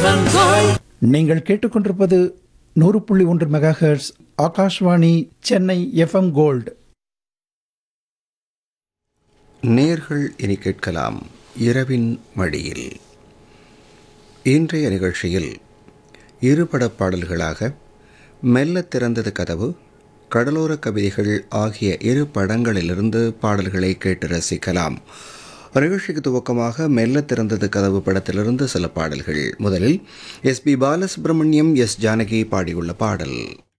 FM gold நீங்கள் கேட்டுக்கொண்டிருப்பது நூறு புள்ளி ஒன்று megahertz Akashvani Chennai F M gold நேர்கள் இனி கேட்கலாம் இரவின் மடியில் இன்றைய நிகழ்ச்சியில் இருபடப் பாடல்களாக மெல்ல திறந்தது கதவு கடலோர கவிதைகள் ஆகிய இரு படங்களிலிருந்து பாடல்களை கேட்டு ரசிக்கலாம் நிகழ்ச்சிக்கு துவக்கமாக மெல்ல திறந்தது கதவு படத்திலிருந்து சில பாடல்கள் முதலில் S P Balasubrahmanyam S Janaki பாடியுள்ள பாடல்